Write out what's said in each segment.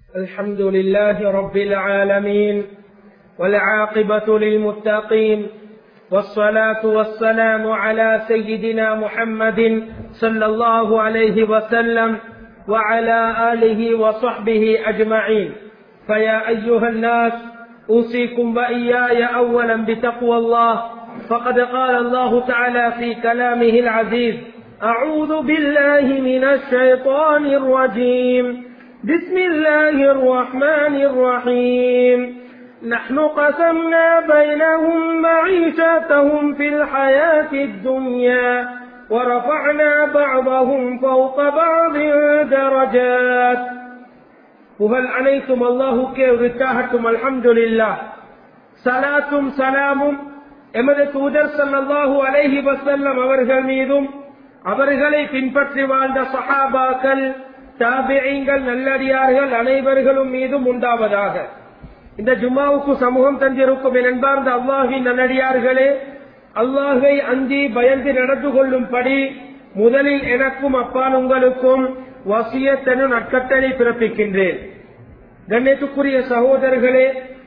الحمد لله رب العالمين والعاقبة للمتقين والصلاة والسلام على سيدنا محمد صلى الله عليه وسلم وعلى آله وصحبه أجمعين فيا أيها الناس أوصيكم وإياي أولا بتقوى الله فقد قال الله تعالى في كلامه العزيز أعوذ بالله من الشيطان الرجيم بسم الله الرحمن الرحيم نحن قسمنا بينهم معيشتهم في الحياة الدنيا ورفعنا بعضهم فوق بعض درجات புகழ் அனைத்தும் அல்லாஹுக்கே உரித்தாகட்டும் அல்ஹம்துலில்லா சலாத்தும் சலாமும் எமது தூதர் சல்லாஹூ அலைஹி வசல்லம் அவர்கள் மீதும் அவர்களை பின்பற்றி வாழ்ந்த சஹாபாக்கள் தாபியங்கள் நல்லடியார்கள் அனைவர்களும் மீதும் உண்டாவதாக இந்த ஜும்மாவுக்கு சமூகம் தந்திருக்கும் என் அன்பார்ந்த அல்லாஹின் நல்லடியார்களே அல்லாஹை அஞ்சி பயந்து நடந்து கொள்ளும்படி முதலில் எனக்கும் அப்பால் உங்களுக்கும் வசியத்தனு நட்கட்டளை பிறப்பிக்கின்றேன் கண்ணியத்துக்குரிய சகோதரர்களே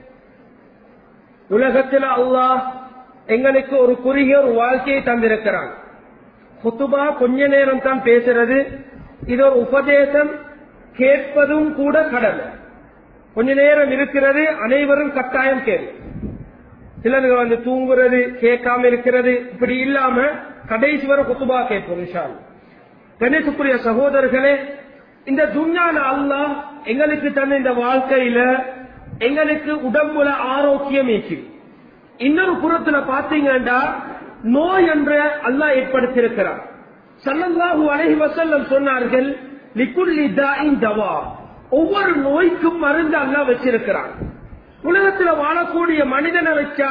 உலகத்தில் அல்லாஹ் எங்களுக்கு ஒரு குறுகிய ஒரு வாழ்க்கையை தந்திருக்கிறான் குத்துபா கொஞ்ச நேரம் தான் பேசுறது இது ஒரு உபதேசம் கேட்பதும் கூட கடமை கொஞ்ச நேரம் இருக்கிறது அனைவரும் கட்டாயம் கேள்வி சிலர்கள் வந்து தூங்குறது கேட்காம இருக்கிறது இப்படி இல்லாம கடைசி வரை குத்துபா கேட்போம் விஷால் கணேசுக்குரிய சகோதரர்களே இந்த துன்யால அல்லாஹ் எங்களுக்கு தந்த இந்த வாழ்க்கையில எங்களுக்கு உடம்புல ஆரோக்கியம் ஏற்றி இன்னொரு புறத்துல பாத்தீங்கன்னா நோய் என்ற அல்லாஹ் ஏற்படுத்தியிருக்கிறார் சல்லல்லாஹு அலைஹி வசல்லம் சொன்னார்கள் லிக்குல்லி தாயின் தவா ஒவ்வொரு நோய்க்கும் மருந்து அல்லாஹ் வச்சிருக்கிறான் உலகத்துல வாழக்கூடிய மனிதனை வச்சா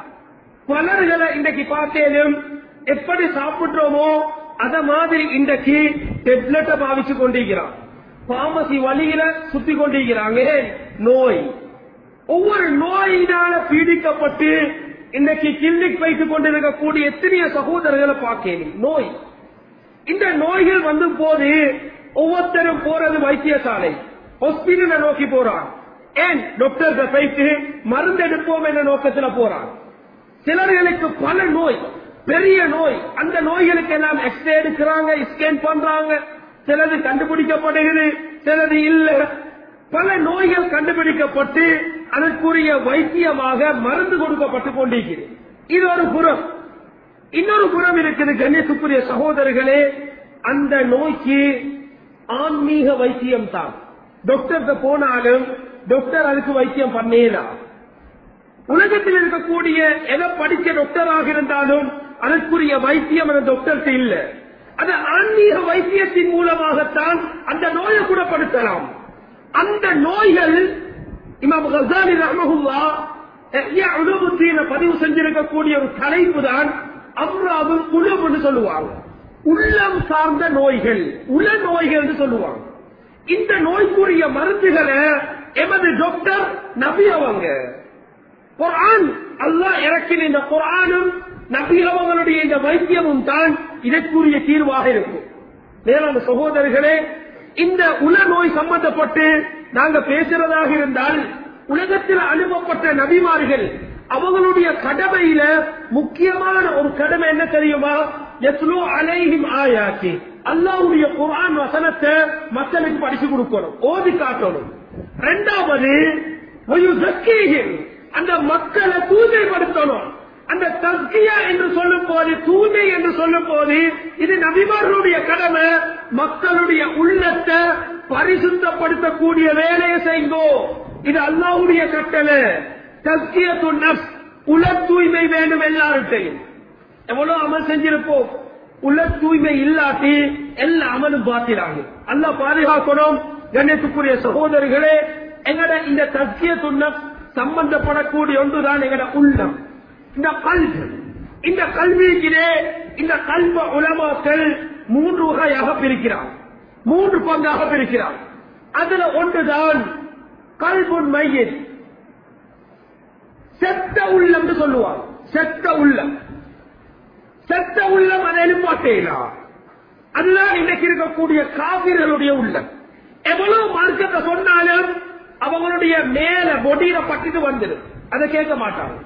பலர்களை இன்றைக்கு பார்த்தேனும் எப்படி சாப்பிடுறோமோ அத மாதிரி இன்றைக்கு டெப்லெட்டை பாவிச்சு கொண்டிருக்கிறான் பாமசி வழியில சுத்தி கொண்டிருக்கிறாங்க நோய் ஒவ்வொரு நோயினால பீடிக்கப்பட்டு இன்னைக்கு கிளினிக் வைத்துக் கொண்டிருக்கக்கூடிய எத்தனையோ சகோதரர்களை பார்க்கணும் நோய் இந்த நோய்கள் வந்து போது ஒவ்வொருத்தரும் போறது வைத்தியசாலை ஹாஸ்பிட்டலை நோக்கி போறான் ஏன் டாக்டர் போயிட்டு மருந்து எடுப்போம் என்ற நோக்கத்துல போறான் சிலர்களுக்கு பல நோய் பெரிய நோய் அந்த நோய்களுக்கு எல்லாம் எக்ஸ்ரே எடுக்கிறாங்க ஸ்கேன் பண்றாங்க சிலது கண்டுபிடிக்கப்படுகிறது சிலது இல்ல பல நோய்கள் கண்டுபிடிக்கப்பட்டு அதற்குரிய வைத்தியமாக மருந்து கொடுக்கப்பட்டு கொண்டிருக்கிறது இது ஒரு புறம் இன்னொரு புறம் இருக்குது கணேசுக்குரிய சகோதரர்களே அந்த நோய்க்கு ஆன்மீக வைத்தியம் தான் டாக்டர் போனாலும் டாக்டர் அதுக்கு வைத்தியம் பண்ணேலாம் உலகத்தில் இருக்கக்கூடிய எதை படிக்க டாக்டராக இருந்தாலும் அதற்குரிய வைத்தியம் அந்த டாக்டருக்கு இல்ல அது ஆன்மீக வைத்தியத்தின் மூலமாகத்தான் அந்த நோயை குணப்படுத்தலாம் அந்த நோய்கள் இமாம் கசாலி ரஹமகுல்லா உணவுத்தீன பதிவு செஞ்சிருக்கக்கூடிய ஒரு தலைப்பு தான் அம்ராவும் உணவுன்னு சொல்லுவாங்க உள்ளம் சார்ந்த நோய்கள் உள நோய்கள் என்று சொல்லுவாங்க இந்த நோய்க்குரிய மருந்துகளை எமது டாக்டர் நபி அவங்க குரான் அல்லாஹ் இறக்கின இந்த குரானும் நபி அவங்களுடைய இந்த வைத்தியமும் தான் இதற்குரிய தீர்வாக இருக்கும் மேலான சகோதரர்களே இந்த உல நோய் சம்பந்தப்பட்டு நாங்க பேசுறதாக இருந்தால் உலகத்தில் அனுப்பப்பட்ட நபிமார்கள் அவங்களுடைய கடமையில முக்கியமான ஒரு கடமை என்ன தெரியுமா எஸ்லோ அலைஹிம் ஆயாச்சி அல்லாவுடைய குரான் வசனத்தை மக்களுக்கு படிச்சு கொடுக்கணும் ஓதி காட்டணும் இரண்டாவது அந்த மக்களை தூய்மைப்படுத்தணும் அந்த தஸ்கியா என்று சொல்லும் போது தூய்மை என்று சொல்லும் போது இது நபிமார்களுடைய கடமை மக்களுடைய உள்ளத்தை பரிசுத்தப்படுத்தக்கூடிய வேலையை செய்யுங்கோ இது அல்லாவுடைய கட்டளை தஸ்கியத்து நப்ஸ் உல தூய்மை வேண்டும் எல்லார்ட்டையும் எவ்வளவு அமல் செஞ்சிருப்போம் உள்ள தூய்மை இல்லாட்டி எல்லா அமலும் பாத்திராங்க அல்லா பாதுகாக்கணும் கண்ணியத்துக்குரிய சகோதரர்களே எங்கட இந்த தஸ்கிய துண்ணம் சம்பந்தப்படக்கூடிய ஒன்றுதான் எங்கட உள்ளம் இந்த கல்வி இந்த கல்வியிலே இந்த கல்வ உலமாக்கள் மூன்று வகையாக பிரிக்கிறார் மூன்று பங்காக பிரிக்கிறார் அதுல ஒன்றுதான் கல்புன் மையின் செத்த உள்ளம் சொல்லுவார் செத்த உள்ளம் செத்த உள்ளம் அதை எழுப்பாட்டேனா அதுதான் இன்னைக்கு இருக்கக்கூடிய காவிர்களுடைய உள்ளம் எவ்வளவு மார்க்கத்தை சொன்னாலும் அவங்களுடைய மேல பொடியில பட்டுட்டு வந்துடும் அதை கேட்க மாட்டாங்க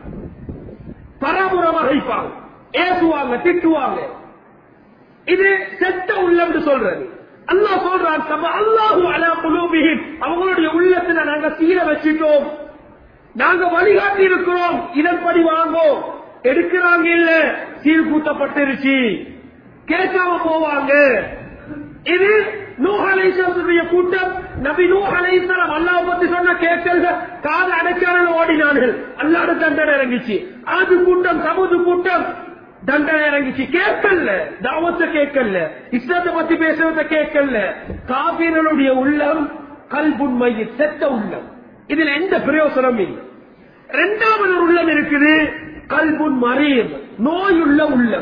பராமுறை வகிப்பாங்க ஏசுவாங்க திட்டுவாங்க இது செத்த உள்ளம் சொல்றது அல்லாஹ் சொல்றான் சம அல்லாஹு அலா குலூபிஹிம் அவங்களுடைய உள்ளத்துல நாங்க சீர வச்சிட்டோம் நாங்க வழிகாட்டி இருக்கிறோம் இதன்படி வாங்கோ எடுக்கிறாங்க இல்ல சீர்கூட்டப்பட்டிருச்சு கேட்காம போவாங்க இது நூஹ் அலைஹிஸ்ஸலாத்துடைய கூட்டம் நபி நூஹ் அலைஹிஸ்ஸலாம் அல்லாஹ் பத்தி சொன்ன கேட்கல காது அடைக்காமல் ஓடினார்கள் அல்லாஹ் தண்டனை இறங்கிச்சு ஆது கூட்டம் சமுது கூட்டம் தண்டனை இறங்கிச்சு கேட்கல தாவத்தை கேட்கல இஸ்லாத்தை பத்தி பேசுறத கேட்கல காபீரனுடைய உள்ளம் கல்புண்மை செத்த உள்ளம் இதுல எந்த பிரயோசனம் இல்லை இரண்டாவது ஒரு உள்ளம் இருக்குது கல்புன் மரீம் நோயுள்ள உள்ளம்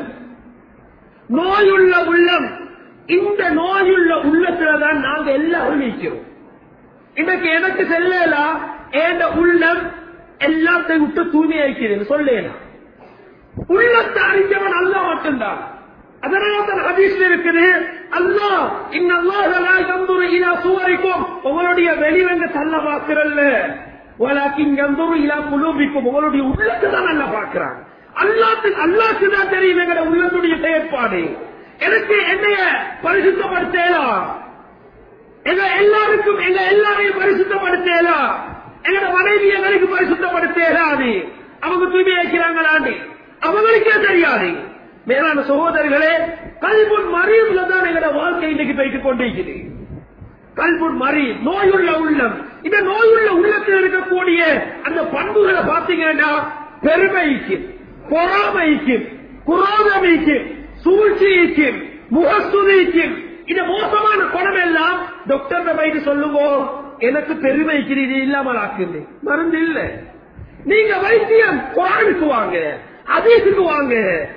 நோயுள்ள உள்ளம் இந்த நோயுள்ள உள்ளத்துல தான் நாங்க எல்லாரும் நீக்கிறோம் இன்னைக்கு எனக்கு செல்லலாம் ஏண்ட உள்ளம் எல்லாத்தையும் விட்டு தூய்மையாக்கிறேன் சொல்லலாம் உள்ளத்தை அறிஞ்சவன் அல்லா மட்டும்தான் அதனால தான் ஹதீஸ்ல இருக்குது அல்லாஹ் இன்னல்லாஹ் யன்துரு இலா சுவரிக்கும் உங்களுடைய வெளிவங்க தள்ள பார்க்கிறல்ல வலாக்கின் யன்துரு இலா குலூபிக்கும் உங்களுடைய உள்ளத்தை தான் நல்லா பார்க்கிறான் அல்லாத்துக்கு அல்லாஹ்க்கு தான் தெரியும் எங்கட உள்ளத்துடைய செயற்பாடு எனக்கு என்னைய பரிசுத்தப்படுத்தலாம் எங்க எல்லாருக்கும் எங்க எல்லாரையும் பரிசுத்தப்படுத்தலாம் எங்கட மனைவி எங்களுக்கு பரிசுத்தப்படுத்தலாது அவங்க தூய்மை வைக்கிறாங்களான்னு அவங்களுக்கே தெரியாது மேலான சகோதரர்களே கல்புன் மறியம்ல தான் எங்கட வாழ்க்கை இன்னைக்கு போய்ட்டு கொண்டிருக்குது கல்புன் மறி நோயுள்ள உள்ளம் இந்த நோயுள்ள உள்ளத்தில் இருக்கக்கூடிய அந்த பண்புகளை பார்த்தீங்கன்னா பெருமைக்கு பொறாமைக்கு குரோதமைக்கு சூழ்ச்சிக்கு முகஸ்துதிக்கு இந்த மோசமான குணம் எல்லாம் டாக்டர் போயிட்டு சொல்லுங்க எனக்கு பெருமைக்கு இது இல்லாமல் ஆக்குது மருந்து இல்ல நீங்க வைத்தியம் குரானுக்கு வாங்க அதீசுக்கு வாங்க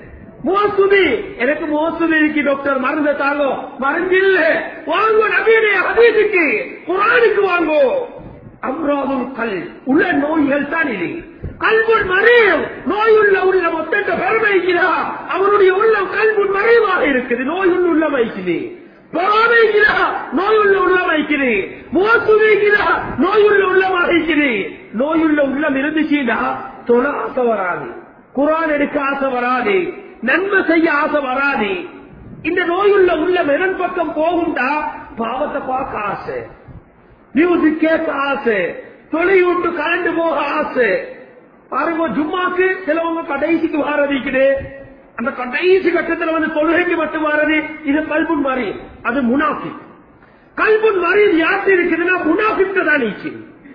மோசுதி எனக்கு மோசுதி இருக்கு டாக்டர் மருந்து தாங்க மருந்து இல்ல வாங்க நவீன அதீசுக்கு குரானுக்கு வாங்கோ அம்ராதுல் கல் உள்ள நோய்கள் தான் இது கல்புன் மறையும் நோயுள்ள உள்ள மொத்த பெருமைக்கிறா அவருடைய உள்ளம் கல்புன் மறைவாக இருக்குது நோயுள்ள உள்ள வைக்குது பொறாமைக்கிறா நோயுள்ள உள்ளம் வைக்குது மோசுமைக்கிறா நோயுள்ள உள்ளம் வைக்குது நோயுள்ள உள்ளம் இருந்துச்சுன்னா தொழ ஆசை வராது குரான் எடுக்க ஆசை வராது நன்மை செய்ய ஆசை வராது இந்த நோயுள்ள உள்ளம் எதன் பக்கம் போகும்டா பாவத்தை பார்க்க ஆசை மியூசிக் கேட்க ஆசை தொலையூட்டு கலந்து போக ஆசை பாருங்க ஜும்மாக்கு சிலவங்க கடைசிக்கு வாரதிக்குது அந்த கடைசி கட்டத்தில் வந்து தொழுகைக்கு மட்டும் வாரது இது கல்புன் மாறி அது முனாஃபி கல்புன் மாறி யாருக்கு இருக்குதுன்னா முனாஃபிக்கு தான் நீச்சு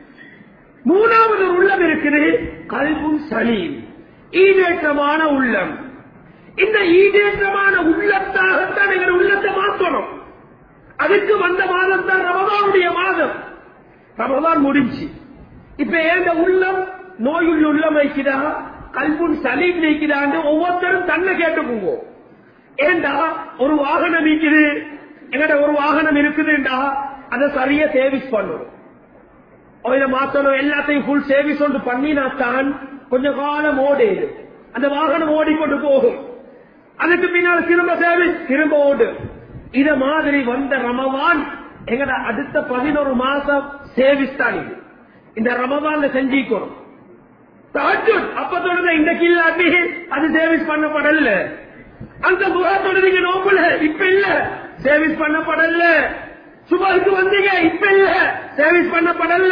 மூணாவது ஒரு உள்ளம் இருக்குது கல்புன் சலீம் ஈடேற்றமான உள்ளம் இந்த ஈடேற்றமான உள்ளத்தாகத்தான் எங்கள் உள்ளத்தை மாற்றணும் அதுக்கு வந்த மாதம் தான் ரமதானுடைய மாதம் ரமதான் முடிஞ்சு இப்ப ஏந்த உள்ளம் நோயுள்ள உள்ளம் வைக்கிறா கல்புன் சலீம் நீக்கிறான்னு ஒவ்வொருத்தரும் தன்னை கேட்டுக்குங்க ஏண்டா ஒரு வாகனம் நீக்குது எங்கட ஒரு வாகனம் இருக்குதுண்டா அதை சரியா சேவிஸ் பண்ணணும் ஆயில மாத்தணும் எல்லாத்தையும் ஃபுல் சேவிஸ் ஒன்று பண்ணினா தான் கொஞ்ச காலம் ஓடேது அந்த வாகனம் ஓடிக்கொண்டு போகும் அதுக்கு பின்னால் திரும்ப சேவிஸ் திரும்ப ஓடும் இத மாதிரி வந்த ரமவான் எங்கட அடுத்த பதினோரு மாசம் சேவிஸ் தான் இது இந்த ரமவான்ல செஞ்சிக்கணும் தாஜுத் அப்ப தொடர்ந்து இன்றைக்கு இல்லாட்டி அது சேவிஸ் பண்ணப்படல அந்த முகத்தோட நீங்க நோக்கல இப்ப இல்ல சேவிஸ் பண்ணப்படல சுபாவுக்கு வந்தீங்க இப்ப இல்ல சேவிஸ் பண்ணப்படல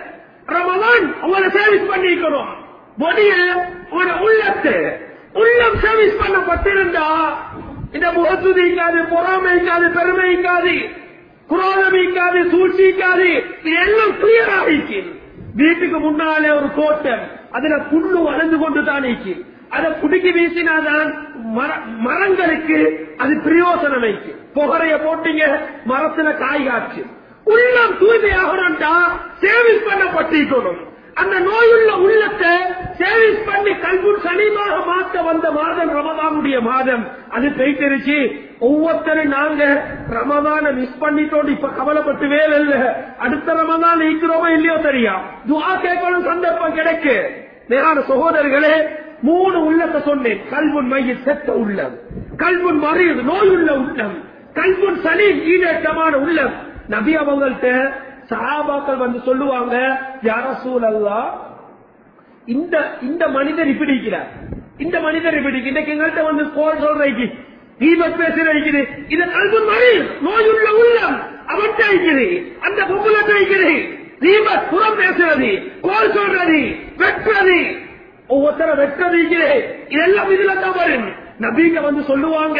ரமலான் உங்களை சேவிஸ் பண்ணிக்கணும் பொடிய உங்களோட உள்ளத்தை உள்ளம் சேவிஸ் பண்ணப்பட்டிருந்தா இந்த முகத்துதிக்காது பொறாமைக்காது பெருமைக்காது குரோதமிக்காது சூழ்ச்சிக்காது இது எல்லாம் கிளியர் ஆகிச்சு வீட்டுக்கு முன்னாலே ஒரு தோட்டம் அதுல புண்ணு வளர்ந்து கொண்டு தான் நீக்கி அதை புடுக்கி வீசினாதான் மர- மரங்களுக்கு அது பிரயோசனம் வைக்கும் புகரைய போட்டீங்க மரத்துல காய் காய்ச்சு உள்ளம் தூய்மையாகணும்டா சேவிஸ் பண்ணப்பட்டிருக்கணும் அந்த நோயுள்ள உள்ளத்தை சேவிஸ் பண்ணி கல்குன் சனிமாக மாற்ற வந்த மாதம் ரமதானுடைய மாதம் அது போயிட்டுருச்சு ஒவ்வொருத்தரும் நாங்க ரமதான மிஸ் பண்ணிட்டோம் இப்ப கவலைப்பட்டு வேலை இல்ல அடுத்த ரமதான் இருக்கிறோமோ இல்லையோ தெரியும் துவா கேட்கணும் சந்தர்ப்பம் கிடைக்கு மேலான சகோதரர்களே மூணு உள்ளத்தை சொன்னேன் கல்வன் மைய செத்த உள்ளம் கல்வன் மறியது நோயுள்ள உள்ளம் கல்வன் சலீம் ஈடேற்றமான உள்ளம் நபி அவங்கள்ட்ட சஹாபாக்கள் வந்து சொல்லுவாங்க யார சூழல்லா இந்த இந்த மனிதர் இப்படி இருக்கிறார் இந்த மனிதர் இப்படி இருக்கு. இன்னைக்கு எங்கள்கிட்ட வந்து கோல் சொல்றீங்க தீபத் பேசுறது இது கல்வி மணி நோயுள்ள உள்ளம் அவன்கிட்ட இருக்குது அந்த பொம்பளத்தை இருக்குது தீபத் புறம் பேசுறது கோல் சொல்றது வெட்டுறது ஒவ்வொருத்தர வெட்டுறது இருக்குது இதெல்லாம் இதுல தான் வரும் நபீங்க வந்து சொல்லுவாங்க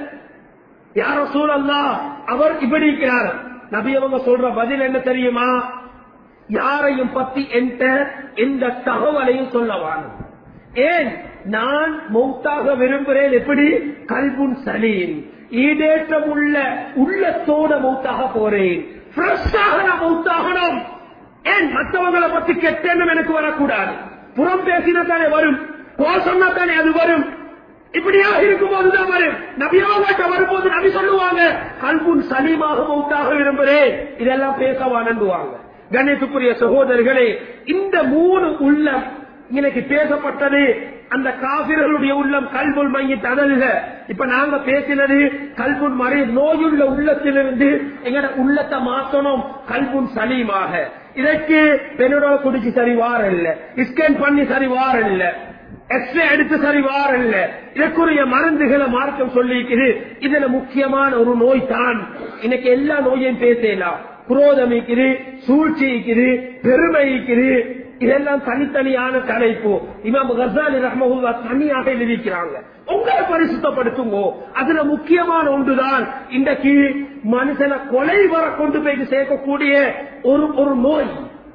யார சூழல்லா அவர் இப்படி இருக்கிறார் நபி அவங்க சொல்ற பதில் என்ன தெரியுமா யாரையும் பத்தி என்ற எந்த தகவலையும் சொல்லவானும் ஏன் நான் மௌத்தாக விரும்புகிறேன் எப்படி கல்புன் சலீம் ஈடேற்றம் உள்ள உள்ளத்தோட மௌத்தாக போறேன் ஃப்ரெஷ்ஷாக நான் மௌத்தாகணும் ஏன் மற்றவங்களை பத்தி கெட்ட எண்ணம் எனக்கு வரக்கூடாது புறம் பேசினா தானே வரும் கோ சொன்னா தானே அது வரும் இப்படியா இருக்கும்போது தான் வரும் நபியாவாட்ட வரும்போது நபி சொல்லுவாங்க கல்புன் சலீமாக மௌத்தாக விரும்புகிறேன் இதெல்லாம் பேசவா நம்புவாங்க கணேசுக்குரிய சகோதரர்களே இந்த மூணு உள்ளம் இன்னைக்கு பேசப்பட்டது அந்த காபிர்களுடைய உள்ளம் கல்புல் மையத் அதல்ல இப்ப நாங்க பேசினது கல்புன் மறை நோயுள்ள உள்ளத்திலிருந்து எங்கட உள்ளத்தை மாற்றணும் கல்புன் சலீமாக இதற்கு பெண்ணோட குடிச்சு சரி வார இல்ல ஸ்கேன் பண்ணி சரி வார இல்ல எக்ஸ்ரே எடுத்து சரி வார இல்ல இதற்குரிய மருந்துகளை மார்க்கம் சொல்லிக்குது இதுல முக்கியமான ஒரு நோய் தான் இன்னைக்கு எல்லா நோயையும் பேசலாம் குரோதம் இருக்குது சூழ்ச்சி இருக்குது பெருமை இருக்குது இதெல்லாம் தனித்தனியான தலைப்பு இமாம் கசாலி ரஹ்மஹுல்லா தனியாக எழுதிக்கிறாங்க உங்களை பரிசுத்தப்படுத்துங்க அதுல முக்கியமான ஒன்றுதான் இன்றைக்கு மனுஷனை கொலை வர கொண்டு போய் சேர்க்கக்கூடிய ஒரு ஒரு நோய்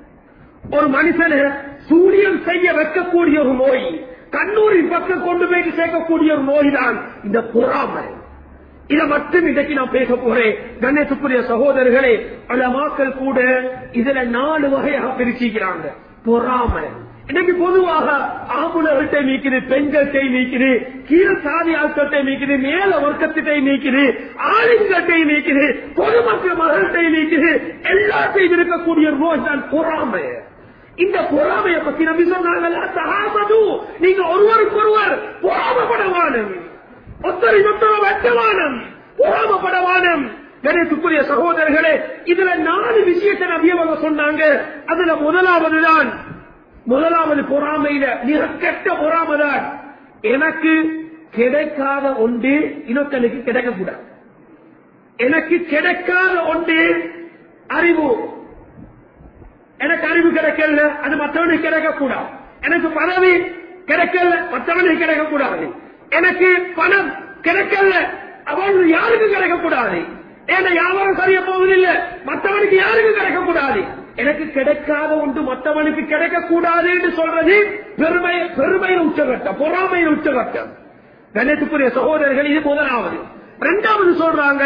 ஒரு மனுஷனை சூரியன் செய்ய வைக்கக்கூடிய ஒரு நோய் கண்ணூரின் பக்கம் கொண்டு போய் சேர்க்கக்கூடிய ஒரு நோய் தான் இந்த பொறாமை இதை மட்டும் இன்றைக்கு நான் பேச போறேன் கணேசுக்குரிய சகோதரர்களே பல மக்கள் கூட இதுல நாலு வகையாக பிரிச்சுக்கிறாங்க பொறாமை இன்னைக்கு பொதுவாக ஆம்புலர்கிட்ட நீக்குது பெண்கள்கிட்ட நீக்குது கீழ் சாதி ஆட்கள்கிட்ட நீக்குது மேல வர்க்கத்திட்ட நீக்குது ஆளுங்கட்டை நீக்குது பொதுமக்கள் மகள்கிட்ட நீக்குது எல்லாத்தையும் இருக்கக்கூடிய ஒரு நோய் தான் பொறாமை இந்த பொறாமையை பத்தி நம்பி சொன்னாங்க சகாமது நீங்க ஒருவருக்கு ஒருவர் பொறாமப்படவானும் ஒத்தரை மொத்தம் வெட்டவானம் பொறாமப்படவானம் கணேசுக்குரிய சகோதரர்களே இதுல நாலு விஷயத்தை நபியவங்க சொன்னாங்க அதுல முதலாவதுதான் முதலாவது பொறாமையில மிக கெட்ட பொறாமைதான் எனக்கு கிடைக்காத ஒன்று இன்னொருத்தனுக்கு கிடைக்கக்கூடாது எனக்கு கிடைக்காத ஒன்று அறிவு எனக்கு அறிவு கிடைக்கல அது மற்றவனுக்கு கிடைக்கக்கூடாது எனக்கு பதவி கிடைக்கல மற்றவனுக்கு கிடைக்கக்கூடாது எனக்கு பணம் கிடைக்கல அவன் யாருக்கு கிடைக்கக்கூடாது ஏன்னா யாரும் சரிய போவதில்லை மற்றவனுக்கு யாருக்கு கிடைக்கக்கூடாது எனக்கு கிடைக்காத ஒன்று மற்றவனுக்கு கிடைக்கக்கூடாது என்று சொல்றது பெருமை பெருமையின் உச்சகட்டம் பொறாமையின் உச்சகட்டம் கணேசுக்குரிய சகோதரர்கள் இது முதலாவது இரண்டாவது சொல்றாங்க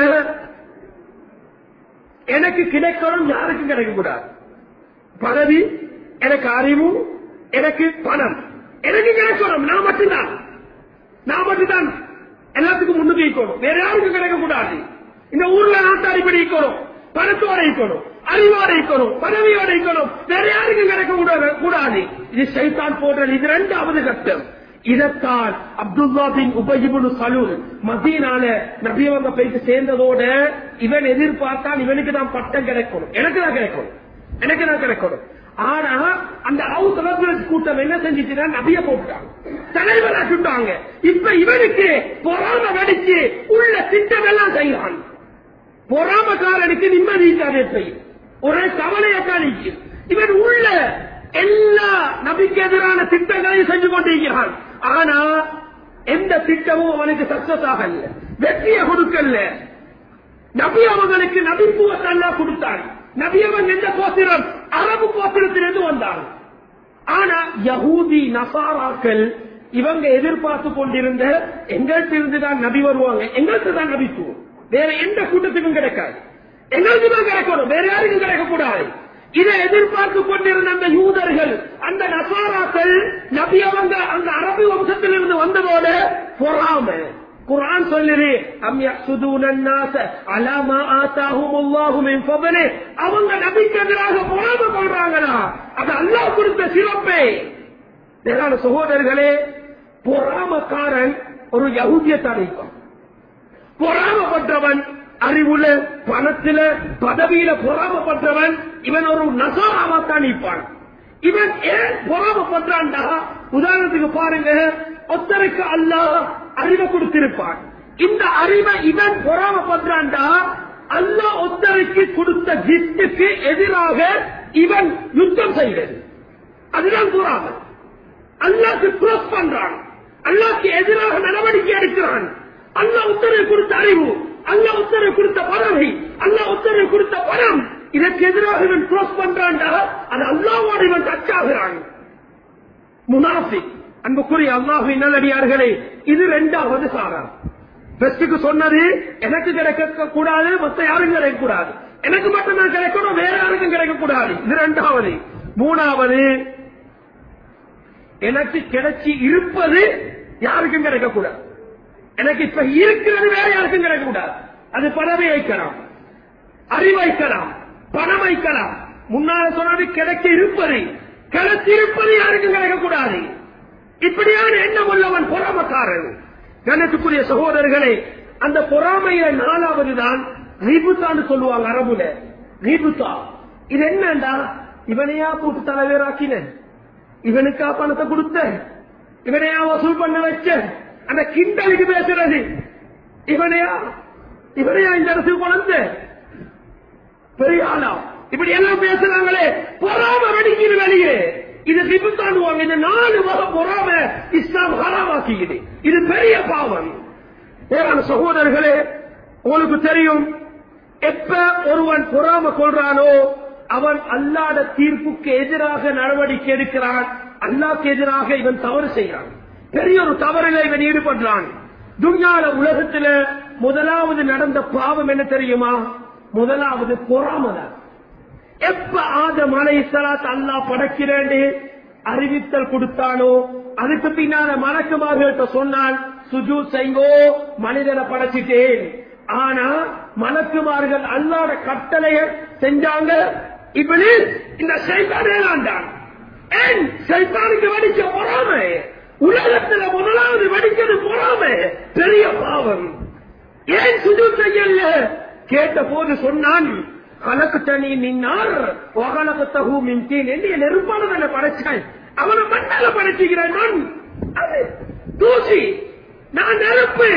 எனக்கு கிடைக்கணும் யாருக்கும் கிடைக்கக்கூடாது பதவி எனக்கு அறிவு எனக்கு பணம் எனக்கு கிடைக்கணும் நான் மட்டும்தான் நான் மட்டும்தான் எல்லாத்துக்கும் முன்னுக்கு இருக்கணும் வேற யாருக்கும் கிடைக்க கூடாது இந்த ஊர்ல நாட்டாரி படி இருக்கணும் பணத்தோட இருக்கணும் அறிவோட இருக்கணும் பதவியோட இருக்கணும் வேற யாருக்கும் கிடைக்க கூடாது கூடாது இது சைத்தான் போடுறது இது ரெண்டாவது கட்டம் இதைத்தான் அப்துல்லா பின் உபஜிபுனு சலூல் மதீனால நபியவங்க போயிட்டு சேர்ந்ததோட இவன் எதிர்பார்த்தான் இவனுக்கு தான் பட்டம் கிடைக்கணும் எனக்கு தான் கிடைக்கணும் எனக்கு தான் கிடைக்கணும் ஆனா அந்த ஹவுஸ் ரெஃபரன்ஸ் கூட்டம் என்ன செஞ்சுச்சுன்னா நபிய போட்டாங்க தலைவராக்கிட்டாங்க இப்ப இவனுக்கு பொறாம வெடிச்சு உள்ள திட்டம் எல்லாம் செய்யறான் பொறாமக்காரனுக்கு நிம்மதி இருக்காது ஒரே கவலையை காணிக்கு இவன் உள்ள எல்லா நபிக்கு எதிரான திட்டங்களையும் செஞ்சு கொண்டிருக்கிறான் ஆனா எந்த திட்டமும் அவனுக்கு சக்சஸ் ஆகல வெற்றியை கொடுக்கல நபி அவங்களுக்கு நபித்துவத்தை எல்லாம் கொடுத்தான் நபி அவன் எந்த கோத்திரம் அரபு கோத்திரத்திலிருந்து வந்தான் ஆனா யகூதி நசாராக்கள் இவங்க எதிர்பார்த்து கொண்டிருந்த எங்கள்கிட்ட இருந்து தான் நபி வருவாங்க எங்களுக்கு தான் நபித்துவம் வேற எந்த கூட்டத்துக்கும் கிடைக்காது எங்களுக்கு தான் கிடைக்கணும் வேற யாருக்கும் கிடைக்கக்கூடாது இதை எதிர்பார்த்து கொண்டிருந்த அந்த யூதர்கள் அந்த நசாராக்கள் நபி அவங்க அந்த அரபு வம்சத்திலிருந்து வந்ததோட பொறாம குரான் சொல்லுது அம் யஹ்சுதூன الناس على ما آتاهم الله من فضله அவங்க நபிக்கு எதிராக பொறாமை கொள்றாங்களா அது அல்லாஹ் கொடுத்த சிறப்பே மேலான சகோதரர்களே பொறாமக்காரன் ஒரு யகுதியத்தான் இருப்பான் பொறாமப்பட்டவன் அறிவுல பணத்துல பதவியில பொறாமப்பட்டவன் இவன் ஒரு நசாராவாத்தான் நிற்பான் இவன் ஏன் பொறாமப்பட்டான்டா உதாரணத்துக்கு பாருங்க ஒத்தருக்கு அல்லாஹ் அறிவை கொடுத்திருப்பான் இந்த அறிவை இவன் பொறாமப்படுறான்டா அல்லாஹ் ஒத்தருக்கு கொடுத்த கிஃப்டுக்கு எதிராக இவன் யுத்தம் செய்கிறது அதுதான் பொறாமை அல்லாக்கு க்ளோஸ் பண்றான் அல்லாக்கு எதிராக நடவடிக்கை எடுக்கிறான் அல்லாஹ் உத்தரவு கொடுத்த அறிவு அல்லாஹ் உத்தரவு கொடுத்த பதவி அல்லாஹ் உத்தரவு கொடுத்த பணம் இதற்கு எதிராக இவன் க்ளோஸ் பண்றான்டா அது அல்லாவோடு இவன் டச்சாகிறான் முனாஃபி அன்புக்குரிய அல்லாஹின் நல்லடியார்களே இது இரண்டாவது சாரம் பெஸ்டுக்கு சொன்னது எனக்கு கிடைக்க கூடாது மத்த யாரும் கிடைக்க கூடாது எனக்கு மட்டும் தான் கிடைக்கணும் வேற யாருக்கும் கிடைக்க கூடாது இது இரண்டாவது மூணாவது எனக்கு கிடைச்சி இருப்பது யாருக்கும் கிடைக்க கூடாது எனக்கு இப்ப இருக்கிறது வேற யாருக்கும் கிடைக்க கூடாது அது பதவி வைக்கலாம் அறிவைக்கலாம் பணம் வைக்கலாம் முன்னால சொன்னது கிடைக்க இருப்பது கிடைச்சிருப்பது யாருக்கும் கிடைக்கக்கூடாது இப்படியான எண்ணம் உள்ளவன் பொறாமக்காரன் கணத்துக்குரிய சகோதரர்களே அந்த பொறாமையில நாலாவது தான் ரீபுத்தான்னு சொல்லுவாங்க அரபுல ரீபுத்தா இது என்னண்டா இவனையா போட்டு தலைவராக்கின இவனுக்கா பணத்தை கொடுத்த இவனையா வசூல் பண்ண வச்ச அந்த கிண்டலுக்கு பேசுறது இவனையா இவனையா இந்த அரசு கொண்டு பெரிய ஆளா இப்படி எல்லாம் பேசுறாங்களே பொறாம வெடிக்குது வெளியே இது திபுத்தாண்டுவாங்க இந்த நாலு வகை பொறாம இஸ்லாம் ஹராமாக்கிக்குது இது பெரிய பாவம் ஏறான சகோதரர்களே உங்களுக்கு தெரியும் எப்ப ஒருவன் பொறாம கொள்றானோ அவன் அல்லாத தீர்ப்புக்கு எதிராக நடவடிக்கை எடுக்கிறான் அல்லாக்கு எதிராக இவன் தவறு செய்கிறான் பெரிய ஒரு தவறில இவன் ஈடுபடுறான் துன்யால உலகத்துல முதலாவது நடந்த பாவம் என்ன தெரியுமா முதலாவது பொறாமதான் எப்ப ஆதம் அலை சலாத் அல்லா படைக்கிறேன் அறிவித்தல் கொடுத்தானோ அதுக்கு பின்னால மலக்குமார்கள்ட்ட சொன்னான் சுஜு செய்வோ மனிதனை படைச்சிட்டேன் ஆனா மலக்குமார்கள் அல்லாத கட்டளைய செஞ்சாங்க இப்படி இந்த சைத்தானே ஆண்டான் ஏன் சைத்தானுக்கு வடிச்ச பொறாமை உலகத்துல முதலாவது வடிக்கிறது பொறாமை பெரிய பாவம் ஏன் சுஜு செய்யல கேட்ட போது சொன்னான் கலக்குத்தனி நின்னார் ஒகலகத்தகு மின்தீன் என்று நெருப்பானதை படைச்சான் அவனை மண்ணால படைச்சுகிறேன் நான் அது தூசி நான் நெருப்பு